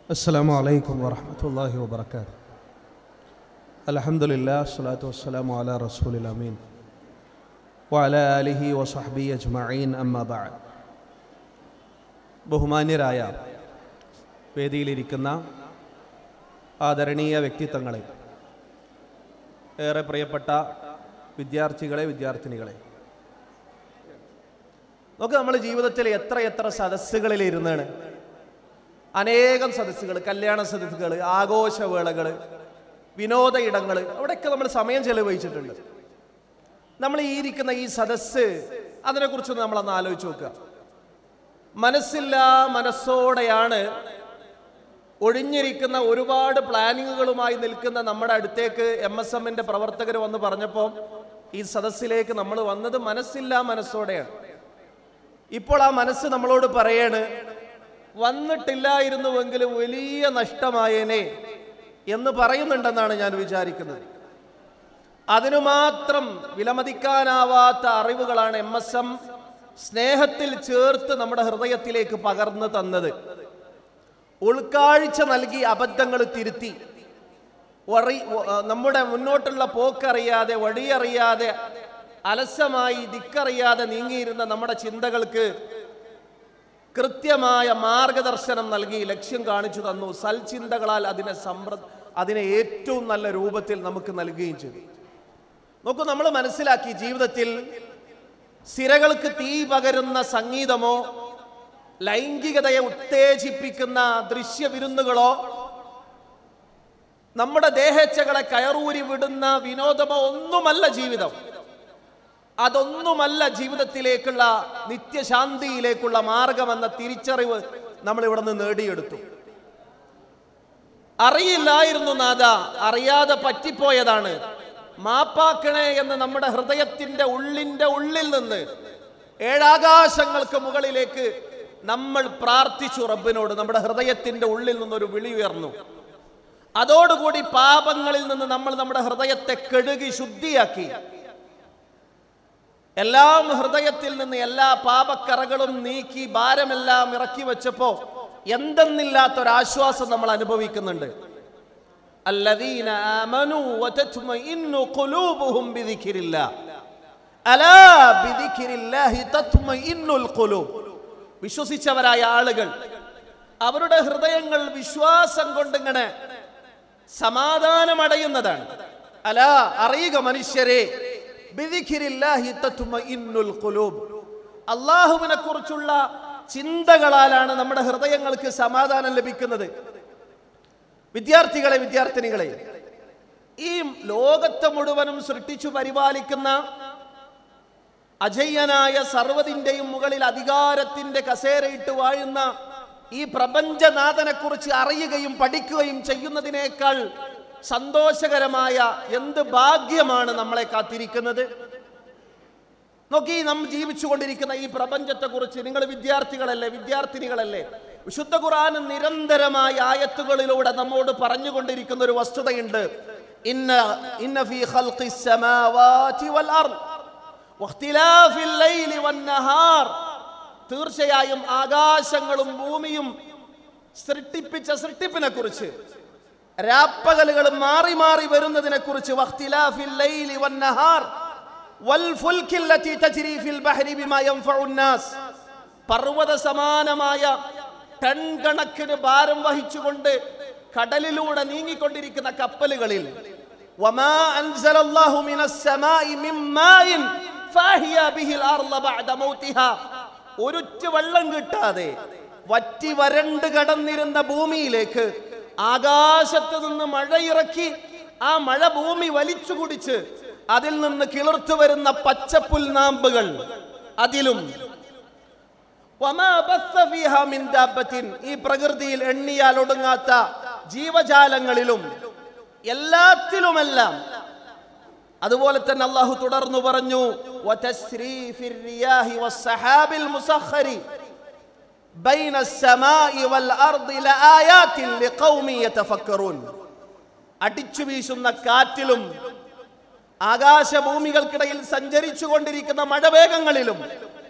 السلام عليكم ورحمة الله وبركاته الحمد لله الصلاة والسلام على رسول الأمين وعلى آله وصحبه أجمعين أما بعد ബഹുമാന്യരായ വേദിയിലിരിക്കുന്ന ആദരണീയ വ്യക്തിത്വങ്ങളെ ഏറെ പ്രിയപ്പെട്ട വിദ്യാർത്ഥികളെ വിദ്യാർത്ഥിനികളെ നോക്ക് നമ്മൾ ജീവിതത്തിൽ എത്ര എത്ര സദസ്സുകളിൽ ഇരുന്നാണ് അനേകം സദസ്സുകൾ കല്യാണ സദസ്സുകൾ ആഘോഷവേളകൾ വിനോദ ഇടങ്ങൾ അവിടെയൊക്കെ നമ്മൾ സമയം ചെലവഴിച്ചിട്ടുണ്ട് നമ്മൾ ഈ ഇരിക്കുന്ന ഈ സദസ്സ് അതിനെക്കുറിച്ചൊന്ന് നമ്മളൊന്ന് ആലോചിച്ച് നോക്കുക മനസ്സില്ലാ മനസ്സോടെയാണ് ഒഴിഞ്ഞിരിക്കുന്ന ഒരുപാട് പ്ലാനിങ്ങുകളുമായി നിൽക്കുന്ന നമ്മുടെ അടുത്തേക്ക് എം എസ് എമ്മിന്റെ പ്രവർത്തകർ വന്ന് പറഞ്ഞപ്പോൾ ഈ സദസ്സിലേക്ക് നമ്മൾ വന്നത് മനസ്സില്ലാ മനസ്സോടെയാണ് ഇപ്പോൾ ആ മനസ്സ് നമ്മളോട് പറയാണ് വന്നിട്ടില്ലായിരുന്നുവെങ്കിലും വലിയ നഷ്ടമായേനെ എന്ന് പറയുന്നുണ്ടെന്നാണ് ഞാൻ വിചാരിക്കുന്നത് അതിനു മാത്രം വിലമതിക്കാനാവാത്ത അറിവുകളാണ് എം എസ് എം സ്നേഹത്തിൽ ചേർത്ത് നമ്മുടെ ഹൃദയത്തിലേക്ക് പകർന്നു തന്നത് ഉൾക്കാഴ്ച നൽകി അബദ്ധങ്ങൾ തിരുത്തി വറി നമ്മുടെ മുന്നോട്ടുള്ള പോക്കറിയാതെ വഴിയറിയാതെ അലസമായി ദിക്കറിയാതെ നീങ്ങിയിരുന്ന നമ്മുടെ ചിന്തകൾക്ക് കൃത്യമായ മാർഗദർശനം നൽകി ലക്ഷ്യം കാണിച്ചു തന്നു സൽചിന്തകളാൽ അതിനെ സമ്പ്ര അതിനെ ഏറ്റവും നല്ല രൂപത്തിൽ നമുക്ക് നൽകുകയും ചെയ്തു നോക്കൂ നമ്മൾ മനസ്സിലാക്കി ജീവിതത്തിൽ സിരകൾക്ക് തീ പകരുന്ന സംഗീതമോ ലൈംഗികതയെ ഉത്തേജിപ്പിക്കുന്ന ദൃശ്യവിരുന്നുകളോ നമ്മുടെ ദേഹേച്ഛകളെ കയറൂരി വിടുന്ന വിനോദമോ ഒന്നുമല്ല ജീവിതം അതൊന്നുമല്ല ജീവിതത്തിലേക്കുള്ള നിത്യശാന്തിയിലേക്കുള്ള മാർഗമെന്ന തിരിച്ചറിവ് നമ്മൾ ഇവിടെ നിന്ന് നേടിയെടുത്തു അറിയില്ലായിരുന്നു നാഥ അറിയാതെ പറ്റിപ്പോയതാണ് മാപ്പാക്കണേ എന്ന് നമ്മുടെ ഹൃദയത്തിന്റെ ഉള്ളിന്റെ ഉള്ളിൽ നിന്ന് ഏഴാകാശങ്ങൾക്ക് മുകളിലേക്ക് നമ്മൾ പ്രാർത്ഥിച്ചു റബ്ബിനോട് നമ്മുടെ ഹൃദയത്തിന്റെ ഉള്ളിൽ നിന്നൊരു വിളി ഉയർന്നു അതോടുകൂടി പാപങ്ങളിൽ നിന്ന് നമ്മൾ നമ്മുടെ ഹൃദയത്തെ കഴുകി ശുദ്ധിയാക്കി എല്ലാം ഹൃദയത്തിൽ നിന്ന് എല്ലാ പാപക്കറകളും നീക്കി ഭാരമെല്ലാം ഇറക്കി വെച്ചപ്പോ എന്തെന്നില്ലാത്തൊരാശ്വാസം നമ്മൾ അനുഭവിക്കുന്നുണ്ട് الذين آمنوا وتطمئن قلوبهم بذكر الله ألا بذكر الله تطمئن القلوب വിശ്വസിച്ചവരായ ആളുകൾ അവരുടെ ഹൃദയങ്ങൾ വിശ്വാസം കൊണ്ടിങ്ങനെ സമാധാനമടയുന്നതാണ് അല അറിയുക മനുഷ്യരെ അള്ളാഹുവിനെ കുറിച്ചുള്ള ചിന്തകളാലാണ് നമ്മുടെ ഹൃദയങ്ങൾക്ക് സമാധാനം ലഭിക്കുന്നത് വിദ്യാർത്ഥികളെ വിദ്യാർത്ഥിനികളെ ഈ ലോകത്തെ മുഴുവനും സൃഷ്ടിച്ചു പരിപാലിക്കുന്ന അജയ്യനായ സർവ്വതിൻ്റെയും മുകളിൽ അധികാരത്തിന്റെ കസേരയിട്ട് വാഴുന്ന ഈ പ്രപഞ്ചനാഥനെ കുറിച്ച് അറിയുകയും പഠിക്കുകയും ചെയ്യുന്നതിനേക്കാൾ സന്തോഷകരമായ എന്ത് ഭാഗ്യമാണ് നമ്മളെ കാത്തിരിക്കുന്നത് നോക്കി നാം ജീവിച്ചുകൊണ്ടിരിക്കുന്ന ഈ പ്രപഞ്ചത്തെ കുറിച്ച് നിങ്ങൾ വിദ്യാർത്ഥികളല്ലേ വിദ്യാർത്ഥിനികളല്ലേ വിശുദ്ധ ഖുർആൻ നിരന്തരമായ ആയത്തുകളിലൂടെ നമ്മോട് പറഞ്ഞുകൊണ്ടിരിക്കുന്ന ഒരു വസ്തുതയുണ്ട് ഇന്ന ഇന്ന ഫീ ഖൽഖിസ് സമാവാതി വൽ അർദ് വഖ്തിലാഫിൽ ലൈലി വൻ നഹാർ തീർച്ചയായും ആകാശങ്ങളും ഭൂമിയും സൃഷ്ടിപ്പിച്ച സൃഷ്ടിപ്പിനെ കുറിച്ച് രാപ്പകലുകൾ മാറി മാറി വരുന്നതിനെ കുറിച്ച് വഖ്തിലാഫിൽ ലൈലി വൻ നഹാർ വൽ ഫുൽകില്ലതി തജ്രി ഫിൽ ബഹരി ബിമാ യൻഫഉ നാസ് പർവ്വത സമാനമായ ടൺ കണക്കിന് ഭാരം വഹിച്ചുകൊണ്ട് കടലിലൂടെ നീങ്ങിക്കൊണ്ടിരിക്കുന്ന കപ്പലുകളിൽ വമാ അൻസലല്ലാഹു മിനസ് സമാഇ മിൻ മാഇൻ ഫാഹിയ ബിഹിൽ അർള ബഅദ മൗതിഹാ ഒരുറ്റ് വെള്ളം കിട്ടാതെ വറ്റി വരണ്ട് കടന്നിരുന്ന ഭൂമിയിലേക്ക് ആകാശത്ത് നിന്ന് മഴ ഇറക്കി ആ മഴ ഭൂമി വലിച്ചു കുടിച്ച് അതിൽ നിന്ന് കിളിർത്തു വരുന്ന പച്ചപ്പുൽനാമ്പുകൾ അതിലും ഈ പ്രകൃതിയിൽ എണ്ണിയാൽ ഒടുങ്ങാത്ത ജീവജാലങ്ങളിലും എല്ലാത്തിലുമെല്ലാം അതുപോലെ തന്നെ അള്ളാഹു തുടർന്നു പറഞ്ഞു അടിച്ചു വീശുന്ന കാറ്റിലും ആകാശഭൂമികൾക്കിടയിൽ സഞ്ചരിച്ചു കൊണ്ടിരിക്കുന്ന മഴവേഗങ്ങളിലും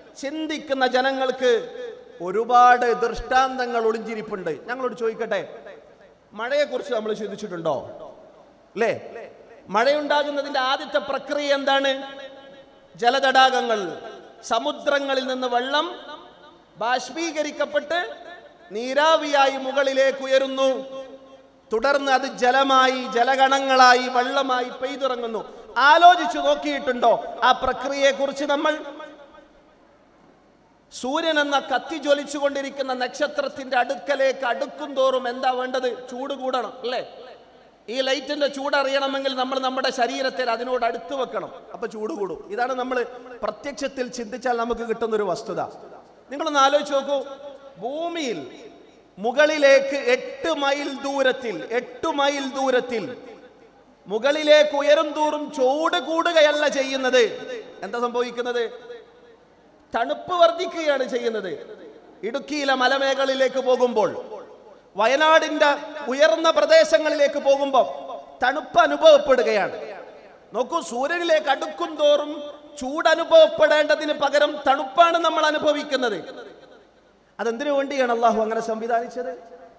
ചിന്തിക്കുന്ന ജനങ്ങൾക്ക് ഒരുപാട് ദൃഷ്ടാന്തങ്ങൾ ഒളിഞ്ചിരിപ്പുണ്ട് ഞങ്ങളോട് ചോദിക്കട്ടെ മഴയെക്കുറിച്ച് നമ്മൾ ചിന്തിച്ചിട്ടുണ്ടോ അല്ലേ മഴയുണ്ടാകുന്നതിന്റെ ആദ്യത്തെ പ്രക്രിയ എന്താണ് ജലതടാകങ്ങൾ സമുദ്രങ്ങളിൽ നിന്ന് വെള്ളം ബാഷ്പീകരിക്കപ്പെട്ട് നീരാവിയായി മുകളിലേക്ക് ഉയരുന്നു തുടർന്ന് അത് ജലമായി ജലഗണങ്ങളായി വെള്ളമായി പെയ്തിറങ്ങുന്നു ആലോചിച്ചു നോക്കിയിട്ടുണ്ടോ ആ പ്രക്രിയയെക്കുറിച്ച് നമ്മൾ സൂര്യൻ എന്ന കത്തി ജ്വലിച്ചുകൊണ്ടിരിക്കുന്ന നക്ഷത്രത്തിന്റെ അടുക്കലേക്ക് അടുക്കും തോറും എന്താ വേണ്ടത് ചൂട് കൂടണം അല്ലേ ഈ ലൈറ്റിന്റെ ചൂട് അറിയണമെങ്കിൽ നമ്മൾ നമ്മുടെ ശരീരത്തെ അതിനോട് അടുത്ത് വെക്കണം അപ്പൊ ചൂട് കൂടും ഇതാണ് നമ്മൾ പ്രത്യക്ഷത്തിൽ ചിന്തിച്ചാൽ നമുക്ക് കിട്ടുന്ന ഒരു വസ്തുത നിങ്ങളൊന്ന് ആലോചിച്ച് നോക്കൂ ഭൂമിയിൽ മുകളിലേക്ക് എട്ട് മൈൽ ദൂരത്തിൽ എട്ട് മൈൽ ദൂരത്തിൽ മുകളിലേക്ക് ഉയരും തോറും ചൂട് കൂടുകയല്ല ചെയ്യുന്നത് എന്താ സംഭവിക്കുന്നത് തണുപ്പ് വർദ്ധിക്കുകയാണ് ചെയ്യുന്നത് ഇടുക്കിയിലെ മലമേഖലയിലേക്ക് പോകുമ്പോൾ വയനാടിന്റെ ഉയർന്ന പ്രദേശങ്ങളിലേക്ക് പോകുമ്പോൾ തണുപ്പ് അനുഭവപ്പെടുകയാണ് നോക്കൂ സൂര്യനിലേക്ക് അടുക്കും തോറും ചൂട് അനുഭവപ്പെടേണ്ടതിന് പകരം തണുപ്പാണ് നമ്മൾ അനുഭവിക്കുന്നത് അതെന്തിനു വേണ്ടിയാണ് അള്ളാഹു അങ്ങനെ സംവിധാനിച്ചത്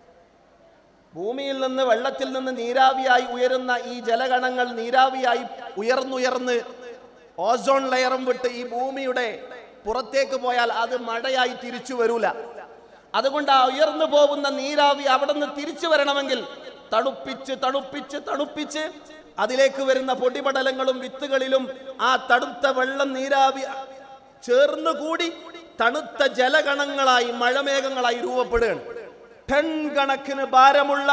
ഭൂമിയിൽ നിന്ന് വെള്ളത്തിൽ നിന്ന് നീരാവിയായി ഉയരുന്ന ഈ ജലഗണങ്ങൾ നീരാവിയായി ഉയർന്നുയർന്ന് ഓസോൺ ലെയറും വിട്ട് ഈ ഭൂമിയുടെ പുറത്തേക്ക് പോയാൽ അത് മഴയായി തിരിച്ചു വരൂല അതുകൊണ്ട് ആ ഉയർന്നു പോകുന്ന നീരാവി അവിടെ നിന്ന് തിരിച്ചു വരണമെങ്കിൽ തണുപ്പിച്ച് തണുപ്പിച്ച് തണുപ്പിച്ച് അതിലേക്ക് വരുന്ന പൊടിപടലങ്ങളും വിത്തുകളിലും ആ തണുത്ത വെള്ളം നീരാവി ചേർന്ന് കൂടി തണുത്ത ജലഗണങ്ങളായി മഴമേഘങ്ങളായി രൂപപ്പെടുകയാണ് ടൺ കണക്കിന് ഭാരമുള്ള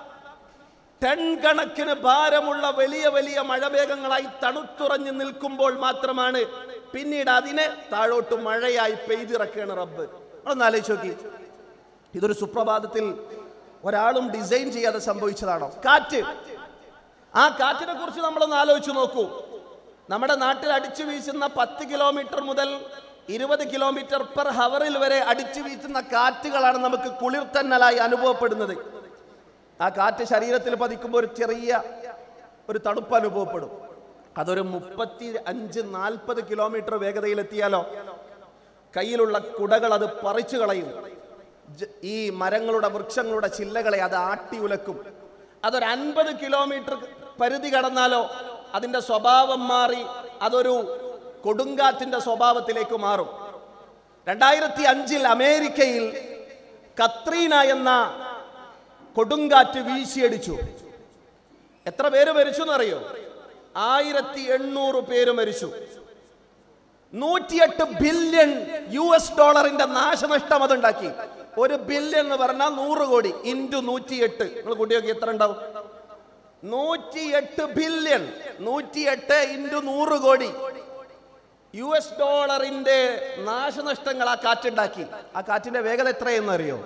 ടൺ കണക്കിന് ഭാരമുള്ള വലിയ വലിയ മഴമേഘങ്ങളായി തണുത്തുറഞ്ഞു നിൽക്കുമ്പോൾ മാത്രമാണ് പിന്നീട് അതിനെ താഴോട്ട് മഴയായി പെയ്തിറക്കുകയാണ് റബ്ബ് ഒന്ന് ആലോചിച്ച് നോക്കി ഇതൊരു സുപ്രഭാതത്തിൽ ഒരാളും ഡിസൈൻ ചെയ്യാതെ സംഭവിച്ചതാണോ കാറ്റ് ആ കാറ്റിനെ കുറിച്ച് നമ്മളൊന്ന് ആലോചിച്ച് നോക്കൂ നമ്മുടെ നാട്ടിൽ അടിച്ചു വീശുന്ന പത്ത് കിലോമീറ്റർ മുതൽ ഇരുപത് കിലോമീറ്റർ പെർ ഹവറിൽ വരെ അടിച്ചു വീശുന്ന കാറ്റുകളാണ് നമുക്ക് കുളിർത്തന്നലായി അനുഭവപ്പെടുന്നത് ആ കാറ്റ് ശരീരത്തിൽ പതിക്കുമ്പോൾ ഒരു ചെറിയ ഒരു തണുപ്പ് അനുഭവപ്പെടും അതൊരു മുപ്പത്തി അഞ്ച് നാൽപ്പത് കിലോമീറ്റർ വേഗതയിലെത്തിയാലോ കയ്യിലുള്ള കുടകൾ അത് പറിച്ചു കളയും ജ- ഈ മരങ്ങളുടെ വൃക്ഷങ്ങളുടെ ചില്ലകളെ അത് ആട്ടി ഉലക്കും അതൊരു അൻപത് കിലോമീറ്റർ പരിധി കടന്നാലോ അതിന്റെ സ്വഭാവം മാറി അതൊരു കൊടുങ്കാറ്റിന്റെ സ്വഭാവത്തിലേക്ക് മാറും രണ്ടായിരത്തി അഞ്ചിൽ അമേരിക്കയിൽ കത്രീന എന്ന കൊടുങ്കാറ്റ് വീശിയടിച്ചു എത്ര പേര് മരിച്ചു എന്നറിയോ ആയിരത്തി എണ്ണൂറ് പേര് മരിച്ചു നൂറ്റിയെട്ട് ബില്യൺ യു എസ് ഡോളറിന്റെ നാശനഷ്ടം അതുണ്ടാക്കി ഒരു ബില്യൺ എന്ന് പറഞ്ഞാൽ നൂറ് കോടി ഇൻറ്റു നൂറ്റിയെട്ട് നിങ്ങൾ കൂട്ടി നോക്കി എത്ര ഉണ്ടാവും നൂറ്റിയെട്ട് ബില്യൺ നൂറ്റിയെട്ട് ഇൻറ്റു നൂറ് കോടി യു എസ് ഡോളറിന്റെ നാശനഷ്ടങ്ങൾ ആ കാറ്റുണ്ടാക്കി ആ കാറ്റിന്റെ വേഗത എത്രയെന്ന് അറിയോ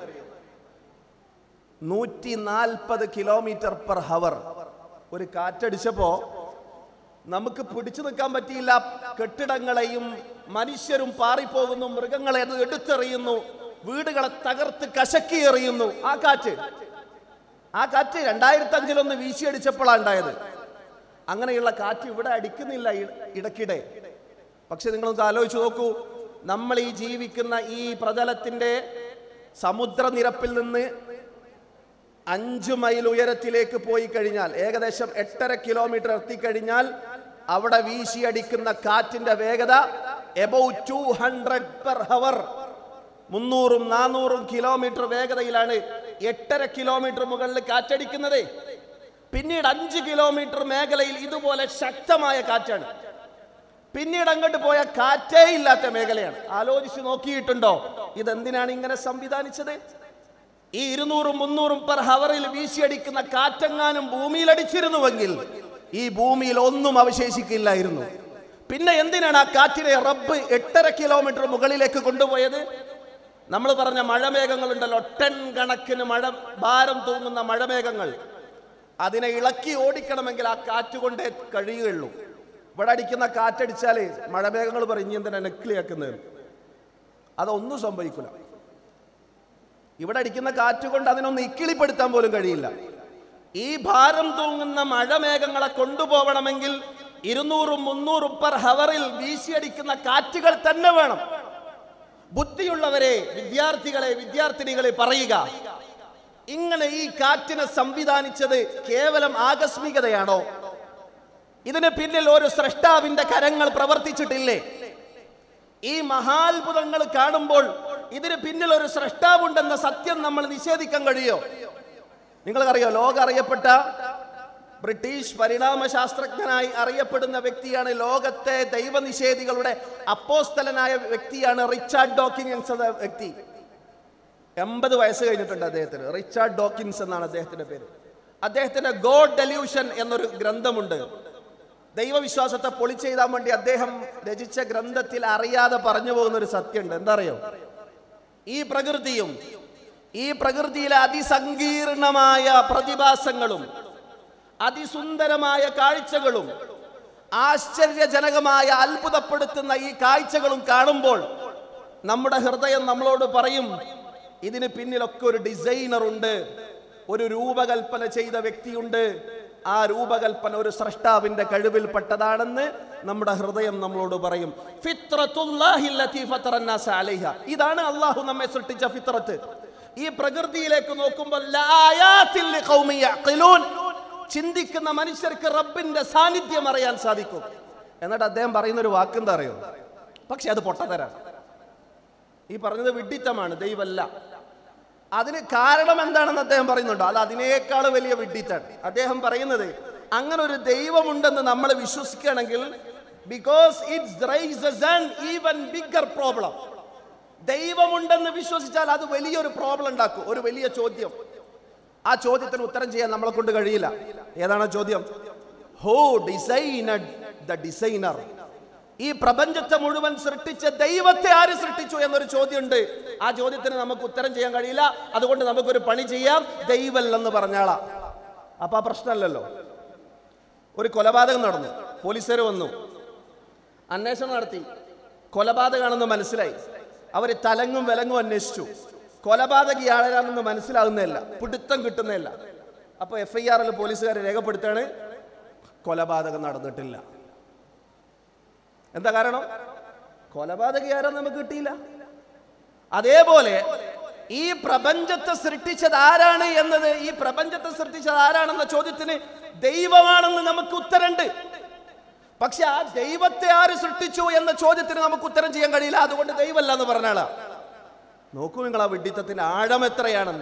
നൂറ്റി നാൽപ്പത് കിലോമീറ്റർ പെർ ഹവർ ഒരു കാറ്റടിച്ചപ്പോ നമുക്ക് പിടിച്ചു നിൽക്കാൻ പറ്റിയില്ല കെട്ടിടങ്ങളെയും മനുഷ്യരും പാറിപ്പോകുന്നു മൃഗങ്ങളെ അത് എടുത്തെറിയുന്നു വീടുകളെ തകർത്ത് കശക്കി എറിയുന്നു ആ കാറ്റ് ആ കാറ്റ് രണ്ടായിരത്തി അഞ്ചിലൊന്ന് വീശിയടിച്ചപ്പോഴാണ് ഉണ്ടായത് അങ്ങനെയുള്ള കാറ്റ് ഇവിടെ അടിക്കുന്നില്ല ഇ- ഇടയ്ക്കിടെ പക്ഷെ നിങ്ങളൊന്ന് ആലോചിച്ച് നോക്കൂ നമ്മൾ ഈ ജീവിക്കുന്ന ഈ പ്രതലത്തിന്റെ സമുദ്രനിരപ്പിൽ നിന്ന് അഞ്ച് മൈൽ ഉയരത്തിലേക്ക് പോയി കഴിഞ്ഞാൽ ഏകദേശം എട്ടര കിലോമീറ്റർ എത്തിക്കഴിഞ്ഞാൽ അവിടെ വീശിയടിക്കുന്ന കാറ്റിന്റെ വേഗത about two hundred per hour മുന്നൂറും നാനൂറും കിലോമീറ്റർ വേഗതയിലാണ് എട്ടര കിലോമീറ്റർ മുകളിൽ കാറ്റടിക്കുന്നത് പിന്നീട് അഞ്ച് കിലോമീറ്റർ മേഖലയിൽ ഇതുപോലെ ശക്തമായ കാറ്റാണ് പിന്നീട് അങ്ങോട്ട് പോയ കാറ്റേ ഇല്ലാത്ത മേഖലയാണ് ആലോചിച്ച് നോക്കിയിട്ടുണ്ടോ ഇതെന്തിനാണ് ഇങ്ങനെ സംവിധാനിച്ചത് ഈ ഇരുന്നൂറും മുന്നൂറും പെർ ഹവറിൽ വീശിയടിക്കുന്ന കാറ്റെങ്ങാനും ഭൂമിയിൽ അടിച്ചിരുന്നുവെങ്കിൽ ഈ ഭൂമിയിൽ ഒന്നും അവശേഷിക്കില്ലായിരുന്നു പിന്നെ എന്തിനാണ് ആ കാറ്റിനെ റബ്ബ് എട്ടര കിലോമീറ്റർ മുകളിലേക്ക് കൊണ്ടുപോയത് നമ്മൾ പറഞ്ഞ മഴമേഘങ്ങൾ ഉണ്ടല്ലോ ടൺ കണക്കിന് മഴ ഭാരം തൂങ്ങുന്ന മഴമേഘങ്ങൾ അതിനെ ഇളക്കി ഓടിക്കണമെങ്കിൽ ആ കാറ്റ് കൊണ്ടേ കഴിയുകയുള്ളൂ ഇവിടെ അടിക്കുന്ന കാറ്റടിച്ചാലേ മഴമേഘങ്ങൾ പറയും ഇനി എന്തിനാ നെക്കിളിയാക്കുന്നത് അതൊന്നും സംഭവിക്കില്ല ഇവിടെ അടിക്കുന്ന കാറ്റ് കൊണ്ട് അതിനൊന്ന് ഇക്കിളിപ്പെടുത്താൻ പോലും കഴിയില്ല ഈ ഭാരം തൂങ്ങുന്ന മഴമേഘങ്ങളെ കൊണ്ടുപോകണമെങ്കിൽ ഇരുന്നൂറും മുന്നൂറും പെർ ഹവറിൽ വീശിയടിക്കുന്ന കാറ്റുകൾ തന്നെ വേണം ബുദ്ധിയുള്ളവരെ വിദ്യാർത്ഥികളെ വിദ്യാർത്ഥിനികളെ പറയുക ഇങ്ങനെ ഈ കാറ്റിനെ സംവിധാനിച്ചത് കേവലം ആകസ്മികതയാണോ ഇതിന് പിന്നിൽ ഒരു സ്രഷ്ടാവിന്റെ കരങ്ങൾ പ്രവർത്തിച്ചിട്ടില്ലേ ഈ മഹാത്ഭുതങ്ങൾ കാണുമ്പോൾ ഇതിന് പിന്നിൽ ഒരു സ്രഷ്ടാവുണ്ടെന്ന സത്യം നമ്മൾ നിഷേധിക്കാൻ കഴിയോ നിങ്ങൾക്കറിയോ ലോകം അറിയപ്പെട്ട ബ്രിട്ടീഷ് പരിണാമ ശാസ്ത്രജ്ഞനായി അറിയപ്പെടുന്ന വ്യക്തിയാണ് ലോകത്തെ ദൈവനിഷേധികളുടെ അപ്പോസ്തലനായ വ്യക്തിയാണ് റിച്ചാർഡ് ഡോക്കിൻസ് എന്ന വ്യക്തി എൺപത് വയസ്സ് കഴിഞ്ഞിട്ടുണ്ട് അദ്ദേഹത്തിന് റിച്ചാർഡ് ഡോക്കിൻസ് എന്നാണ് അദ്ദേഹത്തിന്റെ പേര് അദ്ദേഹത്തിന്റെ ഗോഡ് ഡെല്യൂഷൻ എന്നൊരു ഗ്രന്ഥമുണ്ട് ദൈവവിശ്വാസത്തെ പൊളിച്ചെയ്താൻ വേണ്ടി അദ്ദേഹം രചിച്ച ഗ്രന്ഥത്തിൽ അറിയാതെ പറഞ്ഞു പോകുന്ന ഒരു സത്യമുണ്ട് എന്താ അറിയോ ഈ പ്രകൃതിയും ഈ പ്രകൃതിയിലെ അതിസങ്കീർണമായ പ്രതിഭാസങ്ങളും അതിസുന്ദരമായ കാഴ്ചകളും ആശ്ചര്യജനകമായ അത്ഭുതപ്പെടുത്തുന്ന ഈ കാഴ്ചകളും കാണുമ്പോൾ നമ്മുടെ ഹൃദയം നമ്മളോട് പറയും ഇതിന് പിന്നിലൊക്കെ ഒരു ഡിസൈനർ ഉണ്ട് ഒരു രൂപകൽപ്പന ചെയ്ത വ്യക്തിയുണ്ട് ആ രൂപകൽപ്പന ഒരു സ്രഷ്ടാവിന്റെ കഴിവിൽപ്പെട്ടതാണെന്ന് നമ്മുടെ ഹൃദയം നമ്മളോട് പറയും ഫിത്രത്തുല്ലാഹിൽ ലത്തീ ഫത്തറന്നാസ അലൈഹ. ഇതാണ് അള്ളാഹു നമ്മെ സൃഷ്ടിച്ച ഫിത്രത്ത് ഈ പ്രകൃതിയിലേക്ക് നോക്കുമ്പോൾ ലആയാത്തിൽ ലിഖൗമി യഅഖിലൂൻ. ചിന്തിക്കുന്ന മനുഷ്യർക്ക് റബ്ബിന്റെ സാന്നിധ്യം അറിയാൻ സാധിക്കും എന്നിട്ട് അദ്ദേഹം പറയുന്ന ഒരു വാക്കെന്താ അറിയോ പക്ഷെ അത് പൊട്ടത്തരാണ് ഈ പറഞ്ഞത് വിഡ്ഢിത്തമാണ് ദൈവമല്ല അതിന് കാരണം എന്താണെന്ന് അദ്ദേഹം പറയുന്നുണ്ട് അത് അതിനേക്കാൾ വലിയ വിഡ്ഢിത്താണ് അദ്ദേഹം പറയുന്നത് അങ്ങനെ ഒരു ദൈവമുണ്ടെന്ന് നമ്മൾ വിശ്വസിക്കുകയാണെങ്കിൽ because it's rises an even bigger problem ദൈവമുണ്ടെന്ന് വിശ്വസിച്ചാൽ അത് വലിയൊരു പ്രോബ്ലം ഉണ്ടാക്കും ഒരു വലിയ ചോദ്യം ആ ചോദ്യത്തിന് ഉത്തരം ചെയ്യാൻ നമ്മളെ കൊണ്ട് കഴിയില്ല ഏതാണ് ആ ചോദ്യം ഹോ ഡിസൈനഡ് ദ ഡിസൈനർ ഈ പ്രപഞ്ചത്തെ മുഴുവൻ സൃഷ്ടിച്ച ദൈവത്തെ ആര് സൃഷ്ടിച്ചു എന്നൊരു ചോദ്യമുണ്ട് ആ ചോദ്യത്തിന് നമുക്ക് ഉത്തരം ചെയ്യാൻ കഴിയില്ല അതുകൊണ്ട് നമുക്കൊരു പണി ചെയ്യാം ദൈവല്ലെന്ന് പറഞ്ഞാളാ അപ്പൊ ആ പ്രശ്നമല്ലല്ലോ ഒരു കൊലപാതകം നടന്നു പോലീസുകാർ വന്നു അന്വേഷണം നടത്തി കൊലപാതകമാണെന്ന് മനസ്സിലായി അവർ തലങ്ങും വിലങ്ങും അന്വേഷിച്ചു കൊലപാതകി ആരാണെന്ന് മനസ്സിലാകുന്നില്ല പിടുത്തം കിട്ടുന്നില്ല അപ്പൊ എഫ് ഐ ആറിൽ പോലീസുകാർ രേഖപ്പെടുത്താണ് കൊലപാതകം നടന്നിട്ടില്ല എന്താ കാരണം കൊലപാതകി ആരാന്ന് നമുക്ക് കിട്ടിയില്ല അതേപോലെ ഈ പ്രപഞ്ചത്തെ സൃഷ്ടിച്ചത് ആരാണ് എന്നത് ഈ പ്രപഞ്ചത്തെ സൃഷ്ടിച്ചത് ആരാണെന്ന ചോദ്യത്തിന് ദൈവമാണെന്ന് നമുക്ക് ഉത്തരണ്ട് പക്ഷെ ആ ദൈവത്തെ ആര് സൃഷ്ടിച്ചു എന്ന ചോദ്യത്തിന് നമുക്ക് ഉത്തരം ചെയ്യാൻ കഴിയില്ല അതുകൊണ്ട് ദൈവമല്ല എന്ന് പറഞ്ഞാളാ നോക്കൂ നിങ്ങൾ ആ വിഡ്ഢിത്തത്തിന്റെ ആഴം എത്രയാണെന്ന്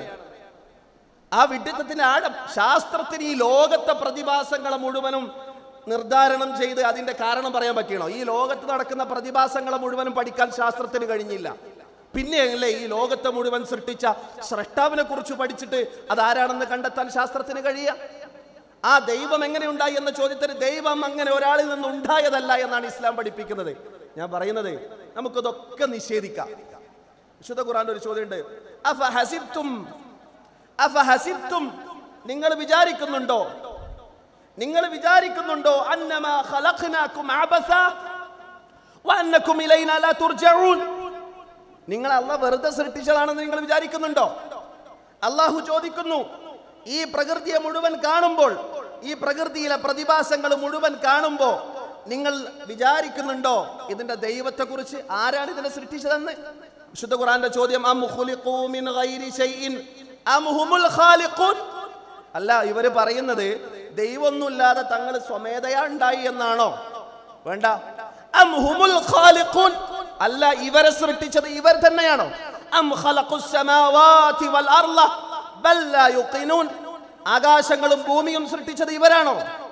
ആ വിഡ്ഢിത്തത്തിന്റെ ആഴം ശാസ്ത്രത്തിന് ഈ ലോകത്തെ പ്രതിഭാസങ്ങളെ മുഴുവനും നിർദ്ധാരണം ചെയ്ത് അതിന്റെ കാരണം പറയാൻ പറ്റണോ ഈ ലോകത്ത് നടക്കുന്ന പ്രതിഭാസങ്ങളെ മുഴുവനും പഠിക്കാൻ ശാസ്ത്രത്തിന് കഴിഞ്ഞില്ല പിന്നെയല്ലേ ഈ ലോകത്തെ മുഴുവൻ സൃഷ്ടിച്ച സ്രഷ്ടാവിനെ കുറിച്ച് പഠിച്ചിട്ട് അതാരാണെന്ന് കണ്ടെത്താൻ ശാസ്ത്രത്തിന് കഴിയുക ആ ദൈവം എങ്ങനെ ഉണ്ടായി എന്ന ചോദ്യത്തിന് ദൈവം അങ്ങനെ ഒരാളിൽ നിന്ന് ഉണ്ടായതല്ല എന്നാണ് ഇസ്ലാം പഠിപ്പിക്കുന്നത് ഞാൻ പറയുന്നത് നമുക്കിതൊക്കെ നിഷേധിക്കാം വിശുദ്ധ ഖുറാന്റെ ഒരു ചോദ്യമുണ്ട് അഫ ഹസിബ്തും അഫ ഹസിബ്തും നിങ്ങൾ വിചാരിക്കുന്നുണ്ടോ നിങ്ങൾ വിചാരിക്കുന്നുണ്ടോ അന്നമാ ഖലഖ്നാകും അബസ വഅന്നകും ഇലൈനാ ലാ തുർജഊൻ നിങ്ങൾ അല്ല വെറുതെ സൃഷ്ടിച്ചതാണെന്ന് നിങ്ങൾ വിചാരിക്കുന്നുണ്ടോ അള്ളാഹു ചോദിക്കുന്നു ഈ പ്രകൃതിയെ മുഴുവൻ കാണുമ്പോൾ ഈ പ്രകൃതിയിലെ പ്രതിഭാസങ്ങൾ മുഴുവൻ കാണുമ്പോൾ നിങ്ങൾ വിചാരിക്കുന്നുണ്ടോ ഇതിന്റെ ദൈവത്തെ കുറിച്ച് ആരാണ് ഇതിനെ സൃഷ്ടിച്ചതെന്ന് വിശുദ്ധ ഖുറാന്റെ ചോദ്യം അം ഖുലിഖൂ മിൻ ഗൈരി ശൈഇൻ അം ഹുമുൽ ഖാലിഖൂൻ അല്ല ഇവര് പറയുന്നത് ദൈവമൊന്നുമില്ലാതെ തങ്ങൾ സ്വമേധയാ ഉണ്ടായി എന്നാണോ വേണ്ട അം ഹുമുൽ ഖാലിഖൂൻ അല്ല ഇവരെ സൃഷ്ടിച്ചത് ഇവർ തന്നെയാണോ അം ഖലഖുസ് സമാവാതി വൽ അർള ബൽ ലാ യുഖിനൂൻ ആകാശങ്ങളും ഭൂമിയും സൃഷ്ടിച്ചത് ഇവരാണോ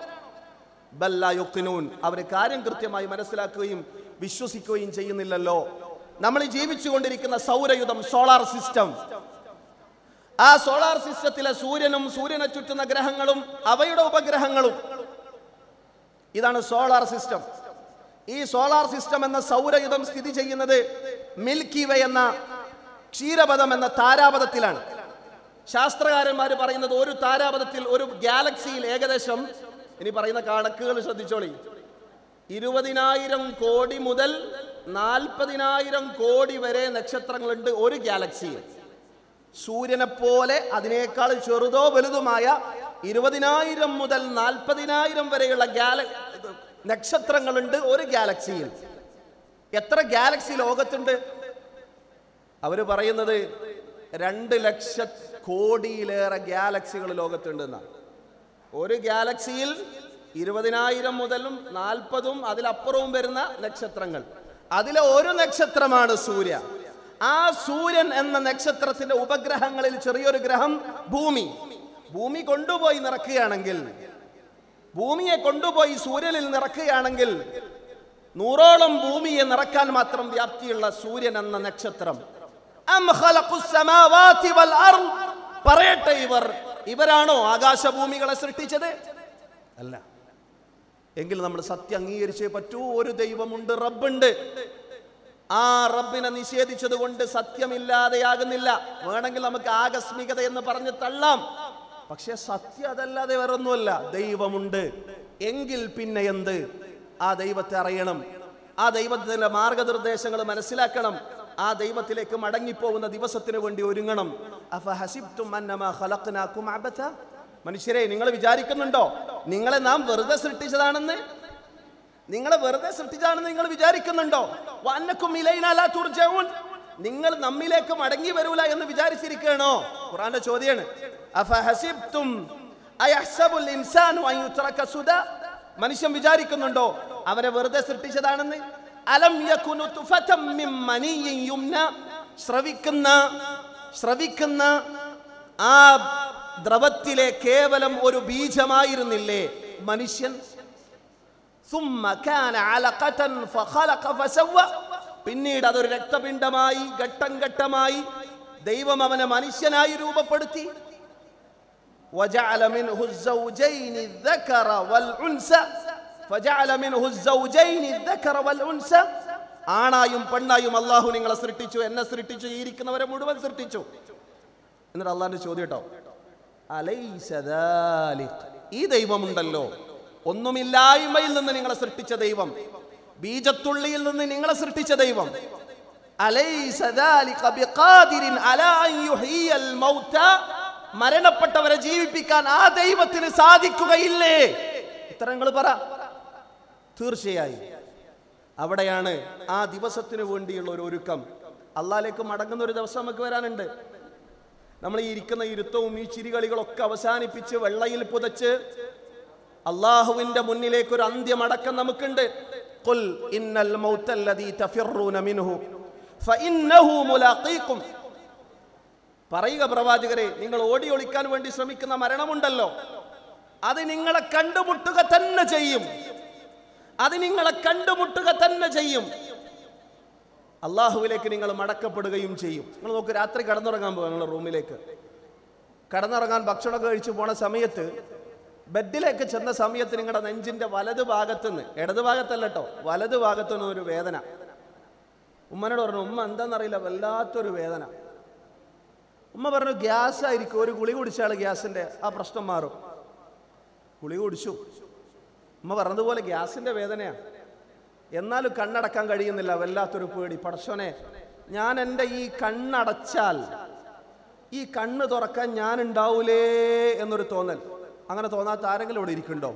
ബൽ ലാ യുഖിനൂൻ അവർ കാര്യം കൃത്യമായി മനസ്സിലാക്കുകയും വിശ്വസിക്കുകയും ചെയ്യുന്നില്ലല്ലോ നമ്മൾ ഈ ജീവിച്ചുകൊണ്ടിരിക്കുന്ന സൗരയുധം സോളാർ സിസ്റ്റം ആ സോളാർ സിസ്റ്റത്തിലെ സൂര്യനും സൂര്യനെ ചുറ്റുന്ന ഗ്രഹങ്ങളും അവയുടെ ഉപഗ്രഹങ്ങളും ഇതാണ് സോളാർ സിസ്റ്റം ഈ സോളാർ സിസ്റ്റം എന്ന സൗരയുധം സ്ഥിതി ചെയ്യുന്നത് മിൽക്കി വേ എന്ന ക്ഷീരപഥം എന്ന താരാപഥത്തിലാണ് ശാസ്ത്രകാരന്മാർ പറയുന്നത് ഒരു താരാപഥത്തിൽ ഒരു ഗാലക്സിയിൽ ഏകദേശം ഇനി പറയുന്ന കണക്കുകൾ ശ്രദ്ധിച്ചോളി ഇരുപതിനായിരം കോടി മുതൽ നാൽപ്പതിനായിരം കോടി വരെ നക്ഷത്രങ്ങളുണ്ട് ഒരു ഗാലക്സിയിൽ സൂര്യനെ പോലെ അതിനേക്കാൾ ചെറുതോ വലുതുമായ ഇരുപതിനായിരം മുതൽ നാൽപ്പതിനായിരം വരെയുള്ള ഗാല നക്ഷത്രങ്ങളുണ്ട് ഒരു ഗാലക്സിയിൽ എത്ര ഗാലക്സി ലോകത്തുണ്ട് അവര് പറയുന്നത് രണ്ട് ലക്ഷ കോടിയിലേറെ ഗാലക്സികൾ ലോകത്തുണ്ടെന്നാണ് ഒരു ഗാലക്സിയിൽ ഇരുപതിനായിരം മുതലും നാൽപ്പതും അതിലപ്പുറവും വരുന്ന നക്ഷത്രങ്ങൾ അതിലെ ഒരു നക്ഷത്രമാണ് സൂര്യ ആ സൂര്യൻ എന്ന നക്ഷത്രത്തിന്റെ ഉപഗ്രഹങ്ങളിൽ ചെറിയൊരു ഗ്രഹം ഭൂമി ഭൂമി കൊണ്ടുപോയി നിറക്കുകയാണെങ്കിൽ ഭൂമിയെ കൊണ്ടുപോയി സൂര്യനിൽ നിറക്കുകയാണെങ്കിൽ നൂറോളം ഭൂമിയെ നിറക്കാൻ മാത്രം വ്യാപ്തിയുള്ള സൂര്യൻ എന്ന നക്ഷത്രം അം ഖലഖുസ് സമാവാതി വൽ അർള്. പറയട്ടെ ഇവർ ഇവരാണോ ആകാശഭൂമികളെ സൃഷ്ടിച്ചത് അല്ല എങ്കിൽ നമ്മൾ സത്യം അംഗീകരിച്ചേ പറ്റൂ ഒരു ദൈവമുണ്ട് റബ്ബുണ്ട് ആ റബ്ബിനെ നിഷേധിച്ചത് കൊണ്ട് സത്യമില്ലാതെയാകുന്നില്ല വേണമെങ്കിൽ നമുക്ക് ആകസ്മികത എന്ന് പറഞ്ഞ് തള്ളാം പക്ഷെ സത്യം അതല്ലാതെ വേറൊന്നുമല്ല ദൈവമുണ്ട് എങ്കിൽ പിന്നെ എന്ത് ആ ദൈവത്തെ അറിയണം ആ ദൈവത്തിന്റെ മാർഗനിർദ്ദേശങ്ങൾ മനസ്സിലാക്കണം ആ ദൈവത്തിലേക്ക് മടങ്ങിപ്പോകുന്ന ദിവസത്തിന് വേണ്ടി ഒരുങ്ങണം അഫഹസിബ്തും അന്നമാ ഖലഖ്നാകും അബഥ മനുഷ്യരെ നിങ്ങൾ വിചാരിക്കുന്നുണ്ടോ നിങ്ങളെ നാം വെറുതെ സൃഷ്ടിച്ചതാണെന്ന് നിങ്ങളെ വെറുതെ സൃഷ്ടിച്ചതാണെന്ന് നിങ്ങൾ വിചാരിക്കുന്നുണ്ടോ വന്നക്കും ഇലൈനാലാ തുർജഊൻ നിങ്ങൾ നമ്മിലേക്ക് മടങ്ങി വരൂല എന്ന് വിചാരിച്ചിരിക്കുകയാണോ ഖുറാന്റെ ചോദ്യമാണ് അഫഹസിബ്തും അയഹ്സബുൽ ഇൻസാനു അൻ യുത്രക സുദാ മനുഷ്യൻ വിചാരിക്കുന്നുണ്ടോ അവനെ വെറുതെ സൃഷ്ടിച്ചതാണെന്ന് അലം യകുനു തുഫതം മിൻ മനിയ്യിൻ യുംന ശ്രവിക്കുന്ന ശ്രവിക്കുന്ന ആ ദ്രവത്തിലെ കേവലം ഒരു ബീജമായിരുന്നില്ലേ മനുഷ്യൻ ثم كان علقة فخلق فسوى പിന്നീട് അതൊരു രക്തപിണ്ഡമായി ഘട്ടം ഘട്ടമായി ദൈവം അവനെ മനുഷ്യനായി രൂപപ്പെടുത്തി وجعل منه الزوجين الذكر والأنثى فجعل منه الزوجين الذكر والأنثى ആണായും പെണ്ണായും അള്ളാഹു നിങ്ങളെ സൃഷ്ടിച്ചു എന്നെ സൃഷ്ടിച്ചു ഈ ഇരിക്കുന്നവരെ മുഴുവൻ സൃഷ്ടിച്ചു എന്നിട്ട് അള്ളാഹിന്റെ ചോദ്യം കേട്ടോ അലൈസ ദാലിക്. ഈ ദൈവമുണ്ടല്ലോ ഒന്നുമില്ലായ്മയിൽ നിന്ന് നിങ്ങളെ സൃഷ്ടിച്ച ദൈവം ബീജത്തുള്ളിയിൽ നിന്ന് നിങ്ങളെ സൃഷ്ടിച്ച ദൈവം അലൈസ ദാലിക ബിഖാദിരിൻ അലാ അൻ യുഹ്യിയൽ മൗത മരണപ്പെട്ടവരെ ജീവിപ്പിക്കാൻ ആ ദൈവത്തിന് സാധിക്കുകയില്ലേ ഉത്തരങ്ങൾ പറ തീർച്ചയായും അവിടെയാണ് ആ ദിവസത്തിന് വേണ്ടിയുള്ള ഒരു ഒരുക്കം അള്ളാലേക്ക് മടങ്ങുന്ന ഒരു ദിവസം നമുക്ക് വരാനുണ്ട് നമ്മൾ ഈ ഇരിക്കുന്ന ഇരുത്തവും ഈ ചിരികളികളൊക്കെ അവസാനിപ്പിച്ച് വെള്ളയിൽ പുതച്ച് അള്ളാഹുവിന്റെ മുന്നിലേക്ക് ഒരു അന്ത്യമടക്കം നമുക്കുണ്ട് ഖുൽ ഇന്നൽ മൗത്തല്ലദീ തഫിറൂന മിൻഹു ഫഇന്നഹു മുലാഖീകും പറയുക പ്രവാചകരെ നിങ്ങൾ ഓടി ഒളിക്കാൻ വേണ്ടി ശ്രമിക്കുന്ന മരണമുണ്ടല്ലോ അത് നിങ്ങളെ കണ്ടുമുട്ടുക തന്നെ ചെയ്യും അത് നിങ്ങളെ കണ്ടുമുട്ടുക തന്നെ ചെയ്യും അള്ളാഹുവിലേക്ക് നിങ്ങൾ മടക്കപ്പെടുകയും ചെയ്യും നിങ്ങൾ നോക്ക് രാത്രി കടന്നുറങ്ങാൻ പോകുക നിങ്ങളുടെ റൂമിലേക്ക് കടന്നുറങ്ങാൻ ഭക്ഷണമൊക്കെ കഴിച്ചു പോണ സമയത്ത് ബെഡിലേക്ക് ചെന്ന സമയത്ത് നിങ്ങളുടെ നെഞ്ചിന്റെ വലത് ഭാഗത്തുനിന്ന് ഇടത് ഭാഗത്തല്ല കേട്ടോ വലത് ഭാഗത്തുനിന്ന് ഒരു വേദന ഉമ്മനോട് പറഞ്ഞു ഉമ്മ എന്താണെന്നറിയില്ല വല്ലാത്തൊരു വേദന ഉമ്മ പറഞ്ഞു ഗ്യാസ് ആയിരിക്കും ഒരു ഗുളി കുടിച്ചാൽ ഗ്യാസിന്റെ ആ പ്രശ്നം മാറും ഗുളി കുടിച്ചു ഉമ്മ പറഞ്ഞതുപോലെ ഗ്യാസിന്റെ വേദനയാണ് എന്നാലും കണ്ണടക്കാൻ കഴിയുന്നില്ല വല്ലാത്തൊരു പേടി പടച്ചോനെ ഞാൻ എൻ്റെ ഈ കണ്ണടച്ചാൽ ഈ കണ്ണ് തുറക്കാൻ ഞാൻ ഉണ്ടാവൂലേ എന്നൊരു തോന്നൽ അങ്ങനെ തോന്നാത്ത ആരെങ്കിലും ഇവിടെ ഇരിക്കുന്നുണ്ടോ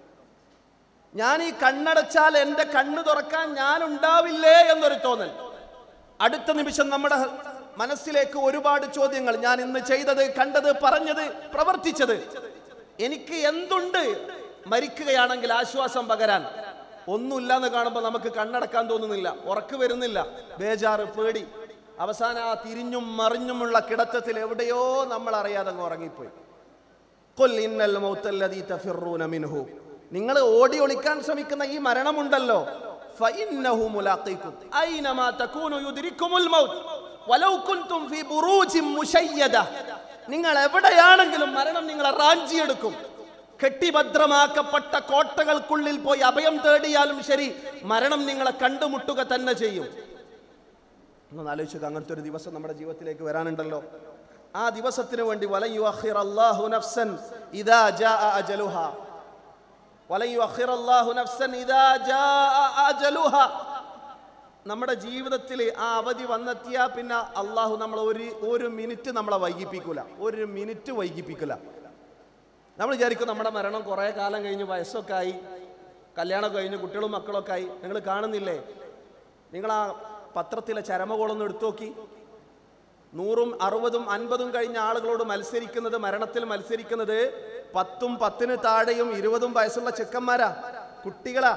ഞാൻ ഈ കണ്ണടച്ചാൽ എൻ്റെ കണ്ണ് തുറക്കാൻ ഞാൻ ഉണ്ടാവില്ലേ എന്നൊരു തോന്നൽ അടുത്ത നിമിഷം നമ്മുടെ മനസ്സിലേക്ക് ഒരുപാട് ചോദ്യങ്ങൾ ഞാൻ ഇന്ന് ചെയ്തത് കണ്ടത് പറഞ്ഞത് പ്രവർത്തിച്ചത് എനിക്ക് എന്തുണ്ട് മരിക്കുകയാണെങ്കിൽ ആശ്വാസം പകരാൻ ഒന്നുമില്ല എന്ന് കാണുമ്പോൾ നമുക്ക് കണ്ണടക്കാൻ തോന്നുന്നില്ല ഉറക്ക് വരുന്നില്ല ബേജാറ് പേടി അവസാനം ആ തിരിഞ്ഞും മറിഞ്ഞുമുള്ള കിടത്തത്തിൽ എവിടെയോ നമ്മൾ അറിയാതെ അങ്ങ് ഉറങ്ങിപ്പോയി "ഖുൽ ഇന്നൽ മൗത്തല്ലദീ തഫിറൂന മിൻഹു." നിങ്ങൾ ഓടി ഒളിക്കാൻ ശ്രമിക്കുന്ന ഈ മരണമുണ്ടല്ലോ ഫഇന്നഹു മുലാഖീകും ഐനമാ തകൂനു യുദ്രിക്കുമുൽ മൗത്ത് വലൗ കുൻതും ഫീ ബുറൂജിൻ മുശയ്യദ നിങ്ങൾ എവിടെയാണെങ്കിലും മരണം നിങ്ങളെ റാഞ്ചിയെടുക്കും കെട്ടിഭദ്രമാക്കപ്പെട്ട കോട്ടകൾക്കുള്ളിൽ പോയി അഭയം തേടിയാലും ശരി മരണം നിങ്ങളെ കണ്ടുമുട്ടുക തന്നെ ചെയ്യും ഒന്ന് ആലോചിക്കുക അങ്ങനത്തെ ഒരു ദിവസം നമ്മുടെ ജീവിതത്തിലേക്ക് വരാനുണ്ടല്ലോ ആ ദിവസത്തിന് വേണ്ടി വലൻ യുഅഖിറ അല്ലാഹു നഫ്സൻ ഇദാ ജാഅ അജലുഹ വലൻ യുഅഖിറ അല്ലാഹു നഫ്സൻ ഇദാ ജാഅ അജലുഹ നമ്മുടെ ജീവിതത്തിൽ ആ അവധി വന്നെത്തിയാൽ പിന്നെ അള്ളാഹു നമ്മൾ ഒരു ഒരു മിനിറ്റ് നമ്മളെ വൈകിപ്പിക്കൂല ഒരു മിനിറ്റ് വൈകിപ്പിക്കൂല നമ്മൾ വിചാരിക്കും നമ്മുടെ മരണം കുറേ കാലം കഴിഞ്ഞ് വയസ്സൊക്കെ ആയി കല്യാണം കഴിഞ്ഞ് കുട്ടികളും മക്കളൊക്കെ ആയി നിങ്ങൾ കാണുന്നില്ലേ നിങ്ങൾ ആ പത്രത്തിലെ ചരമകോളൊന്ന് എടുത്തു നോക്കി നൂറും അറുപതും അൻപതും കഴിഞ്ഞ ആളുകളോട് മത്സരിക്കുന്നത് മരണത്തിൽ മത്സരിക്കുന്നത് പത്തും പത്തിന് താഴെയും ഇരുപതും വയസ്സുള്ള ചെക്കന്മാരാ കുട്ടികളാ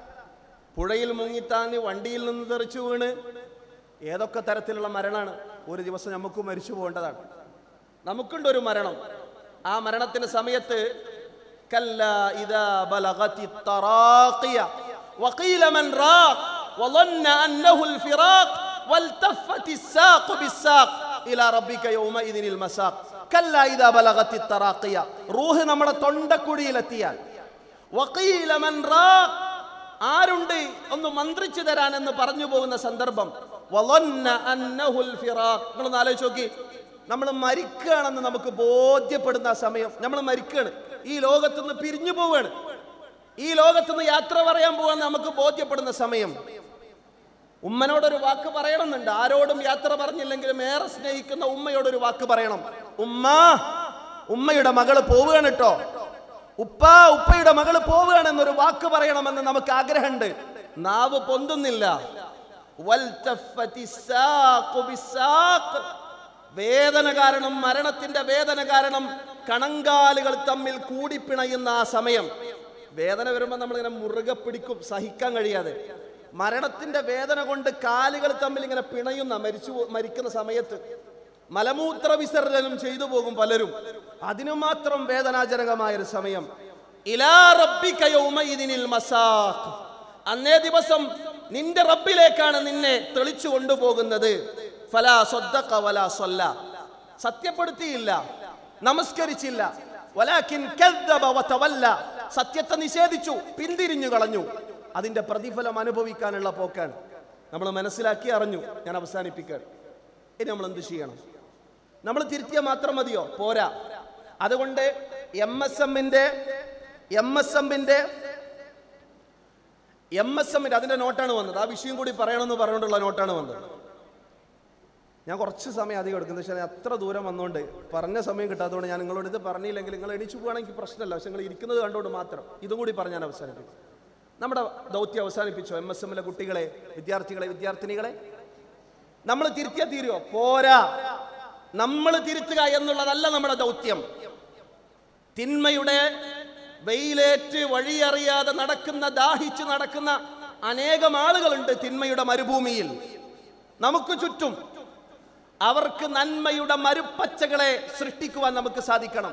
പുഴയിൽ മുങ്ങിത്താങ്ങി വണ്ടിയിൽ നിന്ന് തെറിച്ചു വീണ് ഏതൊക്കെ തരത്തിലുള്ള മരണമാണ് ഒരു ദിവസം നമുക്ക് മരിച്ചു പോകേണ്ടതാണ് നമുക്കുണ്ട് ഒരു മരണം ആ മരണത്തിന്റെ സമയത്ത് كلا إذا بلغت التراقية وقيل من راق وظن أنه الفراق والتفت الساق بالساق إلى ربك يومئذ المساق كلا إذا بلغت التراقية روح നമ്മുടെ തൊണ്ടക്കുഴിയിലെത്തിയാൽ وقيل من راق ആരുണ്ട് ഒന്ന് മന്ത്രിച്ചു തരാൻ എന്ന് പറഞ്ഞു പോകുന്ന സന്ദർഭം വലന്ന അന്നഹുൽ ഫിറാഖ് നിങ്ങളൊന്ന് ആലോചിച്ച് നോക്കി നമ്മൾ മരിക്കുകയാണെന്ന് നമുക്ക് ബോധ്യപ്പെടുന്ന ആ സമയം നമ്മൾ മരിക്കുകയാണ് ഈ ലോകത്തുനിന്ന് പിരിഞ്ഞു പോവുകയാണ് ഈ ലോകത്തുനിന്ന് യാത്ര പറയാൻ പോകാൻ നമുക്ക് ബോധ്യപ്പെടുന്ന സമയം ഉമ്മനോടൊരു വാക്ക് പറയണമെന്നുണ്ട് ആരോടും യാത്ര പറഞ്ഞില്ലെങ്കിലും ഏറെ സ്നേഹിക്കുന്ന ഉമ്മയോടൊരു വാക്ക് പറയണം ഉമ്മ ഉമ്മയുടെ മകള് പോവുകയാണ് കേട്ടോ ഉപ്പ ഉപ്പയുടെ മകള് പോവുകയാണെന്നൊരു വാക്ക് പറയണമെന്ന് നമുക്ക് ആഗ്രഹമുണ്ട് നാവ് പൊന്തുന്നില്ല വൽതഫത്തി സാഖു ബിസാഖ്. വേദന കാരണം മരണത്തിന്റെ വേദന കാരണം കണങ്കാലുകൾ തമ്മിൽ കൂടിപ്പിണയുന്ന ആ സമയം വേദന വരുമ്പോൾ നമ്മൾ ഇങ്ങനെ മുറുകെ പിടിക്കും സഹിക്കാൻ കഴിയാതെ മരണത്തിന്റെ വേദന കൊണ്ട് കാലുകൾ തമ്മിൽ ഇങ്ങനെ പിണയുന്ന മരിച്ചു പോ- മരിക്കുന്ന സമയത്ത് മലമൂത്ര വിസർജനം ചെയ്തു പോകും പലരും അതിനു മാത്രം വേദനാജനകമായ ഒരു സമയം ഇലാ റബ്ബിക യൗമഇദിനിൽ മസാഖ് അന്നേ ദിവസം നിന്റെ റബ്ബിലേക്കാണ് നിന്നെ തെളിച്ചു കൊണ്ടുപോകുന്നത് ഫലാ സ്വദ്ദഖ വലാ സ്വല്ല സത്യപ്പെടുത്തിയില്ല നമസ്കരിച്ചില്ല വലാകിൻ കദ്ദബ വതവല്ല സത്യത്തെ നിഷേധിച്ചു പിന്തിരിഞ്ഞു കളഞ്ഞു അതിന്റെ പ്രതിഫലം അനുഭവിക്കാനുള്ള പോക്കാണ് നമ്മൾ മനസ്സിലാക്കി അറിഞ്ഞു ഞാൻ അവസാനിപ്പിക്കാൻ ഇനി നമ്മൾ എന്ത് ചെയ്യണം നമ്മൾ തിരുത്തിയാൽ മാത്രം മതിയോ പോരാ അതുകൊണ്ട് എം എസ് എമ്മിന്റെ എം എസ് എമ്മിന്റെ എം എസ് എമ്മിന്റെ അതിന്റെ നോട്ടാണ് വന്നത് ആ വിഷയം കൂടി പറയണമെന്ന് പറഞ്ഞുകൊണ്ടുള്ള നോട്ടാണ് വന്നത് ഞാൻ കുറച്ച് സമയം അധികം എടുക്കുന്നത് പക്ഷേ ഞാൻ അത്ര ദൂരം വന്നുകൊണ്ട് പറഞ്ഞ സമയം കിട്ടാത്തതുകൊണ്ട് ഞാൻ നിങ്ങളോട് ഇത് പറഞ്ഞില്ലെങ്കിൽ നിങ്ങൾ എണീച്ചു പോകണമെങ്കിൽ പ്രശ്നമല്ല പക്ഷെ നിങ്ങൾ ഇരിക്കുന്നത് കണ്ടുകൊണ്ട് മാത്രം ഇതും കൂടി പറഞ്ഞ് ഞാൻ അവസാനിപ്പിക്കും നമ്മുടെ ദൗത്യം അവസാനിപ്പിച്ചോ എം എസ് എമ്മിലെ കുട്ടികളെ വിദ്യാർത്ഥികളെ വിദ്യാർത്ഥിനികളെ നമ്മൾ തിരുത്തിയാ തീരുവോ പോരാ നമ്മൾ തിരുത്തുക എന്നുള്ളതല്ല നമ്മുടെ ദൗത്യം തിന്മയുടെ വെയിലേറ്റ് വഴിയറിയാതെ നടക്കുന്ന ദാഹിച്ച് നടക്കുന്ന അനേകം ആളുകളുണ്ട് തിന്മയുടെ മരുഭൂമിയിൽ നമുക്ക് ചുറ്റും അവർക്ക് നന്മയുടെ മരുപ്പച്ചകളെ സൃഷ്ടിക്കുവാൻ നമുക്ക് സാധിക്കണം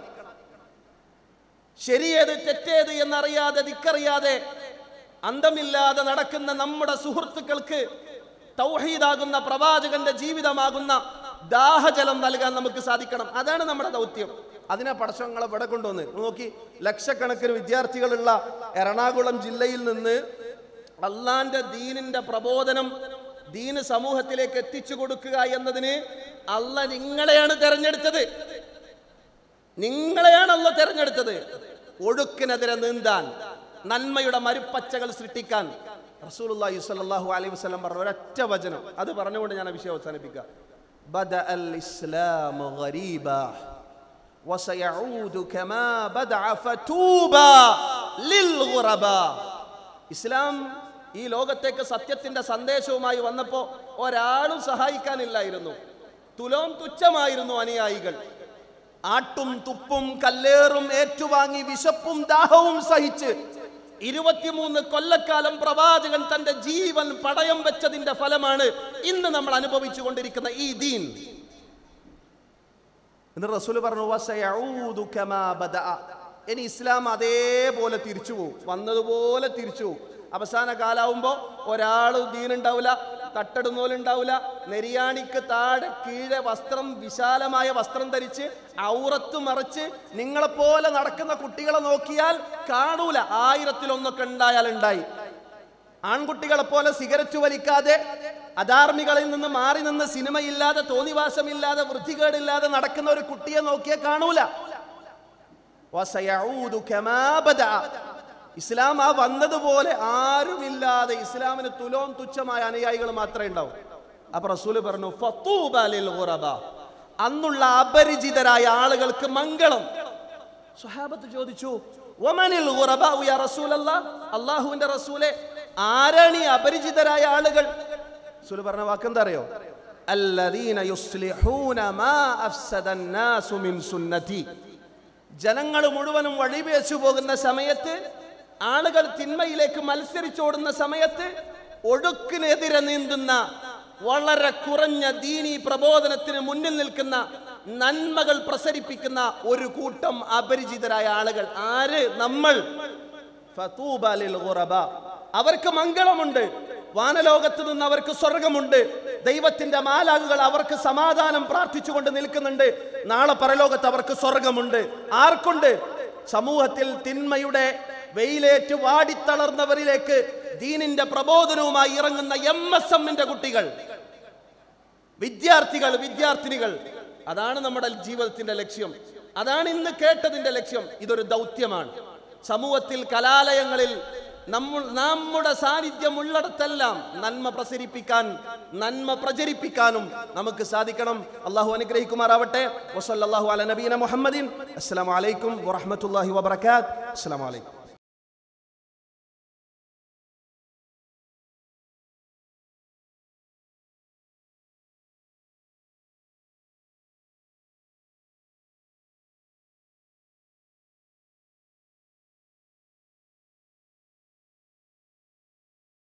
ശരിയേത് തെറ്റേത് എന്നറിയാതെ ദിക്കറിയാതെ അന്തമില്ലാതെ നടക്കുന്ന നമ്മുടെ സുഹൃത്തുക്കൾക്ക് തൗഹീദാകുന്ന പ്രവാചകന്റെ ജീവിതമാകുന്ന ദാഹജലം നൽകാൻ നമുക്ക് സാധിക്കണം അതാണ് നമ്മുടെ ദൗത്യം അതിനെ പടശങ്ങളെ ഇവിടെ കൊണ്ടുവന്ന് നോക്കി ലക്ഷക്കണക്കിന് വിദ്യാർത്ഥികളുള്ള എറണാകുളം ജില്ലയിൽ നിന്ന് അള്ളാന്റെ ദീനിന്റെ പ്രബോധനം ദീന് സമൂഹത്തിലേക്ക് എത്തിച്ചു കൊടുക്കുക എന്നതിന് അല്ല നിങ്ങളെയാണ് തെരഞ്ഞെടുത്തത് നിങ്ങളെയാണ് അല്ല തെരഞ്ഞെടുത്തത് ഒഴുക്കിനെതിരെ നീന്താൻ നന്മയുടെ മരുപ്പച്ചകൾ സൃഷ്ടിക്കാൻ റസൂലുള്ളാഹി സ്വല്ലല്ലാഹു അലൈഹി വസല്ലം പറഞ്ഞ ഒരൊറ്റ വചനം അത് പറഞ്ഞുകൊണ്ട് ഞാൻ ആ വിഷയം അവസാനിപ്പിക്കാം ബദ അൽ ഇസ്ലാമു ഗരീബാ وسيعود كما بدع فتوبى للغرباء ഇസ്ലാം ഈ ലോകത്തേക്ക് സത്യത്തിന്റെ സന്ദേശവുമായി വന്നപ്പോ ഒരാളും സഹായിക്കാനില്ലായിരുന്നു തുലോം തുച്ഛമായിരുന്നു അനുയായികൾ ആട്ടും തുപ്പും കല്ലേറും ഏറ്റുവാങ്ങി വിശപ്പും ദാഹവും സഹിച്ച് ഇരുപത്തിമൂന്ന് കൊല്ലക്കാലം പ്രവാചകൻ തന്റെ ജീവൻ പടയം വെച്ചതിന്റെ ഫലമാണ് ഇന്ന് നമ്മൾ അനുഭവിച്ചു കൊണ്ടിരിക്കുന്ന ഈ ദീൻ എന്നിട്ട് റസൂൽ പറഞ്ഞു "വസയഊദു കമാ ബദഅ." ഇനി ഇസ്ലാം അതേപോലെ തിരിച്ചു പോകും വന്നതുപോലെ തിരിച്ചു പോകും അവസാന കാലാവുമ്പോൾ ഒരാൾ ദീനുണ്ടാവില്ല തട്ടടുന്നോലുണ്ടാവില്ല നെരിയാണിക്ക് താഴെ കീഴെ വസ്ത്രം വിശാലമായ വസ്ത്രം ധരിച്ച് ഔറത്ത് മറിച്ച് നിങ്ങളെപ്പോലെ നടക്കുന്ന കുട്ടികളെ നോക്കിയാൽ കാണൂല ആയിരത്തിലൊന്നൊക്കെ ഉണ്ടായാൽ ഉണ്ടായി ആൺകുട്ടികളെ പോലെ സിഗരറ്റ് വലിക്കാതെ അധാർമികളിൽ നിന്ന് മാറി നിന്ന് സിനിമയില്ലാതെ തോന്നിവാസമില്ലാതെ വൃത്തികേടില്ലാതെ നടക്കുന്ന ഒരു കുട്ടിയെ നോക്കിയാൽ കാണൂല വസയഊദു കമാ ബദഅ. ഇസ്ലാം ആ വന്നതുപോലെ ആരുമില്ലാതെ ഇസ്ലാമിന് തുലോം തുച്ഛമായ അനുയായികൾ മാത്രമേ ഉണ്ടാവൂ അപ്പൊ റസൂല് പറഞ്ഞു ഫത്തൂബ ലിൽ ഗുറബ. അന്നുള്ള അപരിചിതരായ ആളുകൾക്ക് മംഗളം സ്വഹാബത്ത് ചോദിച്ചു ഒമനിൽ ഗുറബ യാ റസൂലല്ലാ അള്ളാഹുവിന്റെ റസൂലെ ആരാണ് ഈ അപരിചിതരായ ആളുകൾ റസൂല് പറഞ്ഞ വാക്കെന്താ അറിയോ الذين يصلحون ما أفسد الناس من سنتي ജനങ്ങൾ മുഴുവനും വഴിവേച്ചു പോകുന്ന സമയത്ത് ആളുകൾ തിന്മയിലേക്ക് മത്സരിച്ചോടുന്ന സമയത്ത് ഒഴുക്കിനെതിരെ നീന്തുന്ന വളരെ കുറഞ്ഞ ദീനി പ്രബോധനത്തിന് മുന്നിൽ നിൽക്കുന്ന നന്മകൾ പ്രസരിപ്പിക്കുന്ന ഒരു കൂട്ടം അപരിചിതരായ ആളുകൾ ആര് നമ്മൾ ഫതൂബ ലിൽ ഗുറബ. അവർക്ക് മംഗളമുണ്ട് വാനലോകത്ത് നിന്ന് അവർക്ക് സ്വർഗമുണ്ട് ദൈവത്തിന്റെ മാലാകുകൾ അവർക്ക് സമാധാനം പ്രാർത്ഥിച്ചുകൊണ്ട് നിൽക്കുന്നുണ്ട് നാളെ പരലോകത്ത് അവർക്ക് സ്വർഗമുണ്ട് ആർക്കുണ്ട് സമൂഹത്തിൽ തിന്മയുടെ വെയിലേറ്റ് വാടിത്തളർന്നവരിലേക്ക് ദീനിന്റെ പ്രബോധനവുമായി ഇറങ്ങുന്ന എം എസ് എമ്മിന്റെ കുട്ടികൾ വിദ്യാർത്ഥികൾ വിദ്യാർത്ഥിനികൾ അതാണ് നമ്മുടെ ജീവിതത്തിന്റെ ലക്ഷ്യം അതാണ് ഇന്ന് കേട്ടതിന്റെ ലക്ഷ്യം ഇതൊരു ദൗത്യമാണ് സമൂഹത്തിൽ കലാലയങ്ങളിൽ നമ്മൾ നമ്മുടെ സാന്നിധ്യം ഉള്ളിടത്തെല്ലാം നന്മ പ്രസരിപ്പിക്കാൻ നന്മ പ്രചരിപ്പിക്കാനും നമുക്ക് സാധിക്കണം അള്ളാഹു അനുഗ്രഹിക്കുമാറാവട്ടെ വസല്ലാഹു അല നബീന മുഹമ്മദീൻ അസ്സലാമു അലൈക്കും വറഹ്മത്തുള്ളാഹി വബറകാത്ത് അസ്സലാമു അലൈക്കും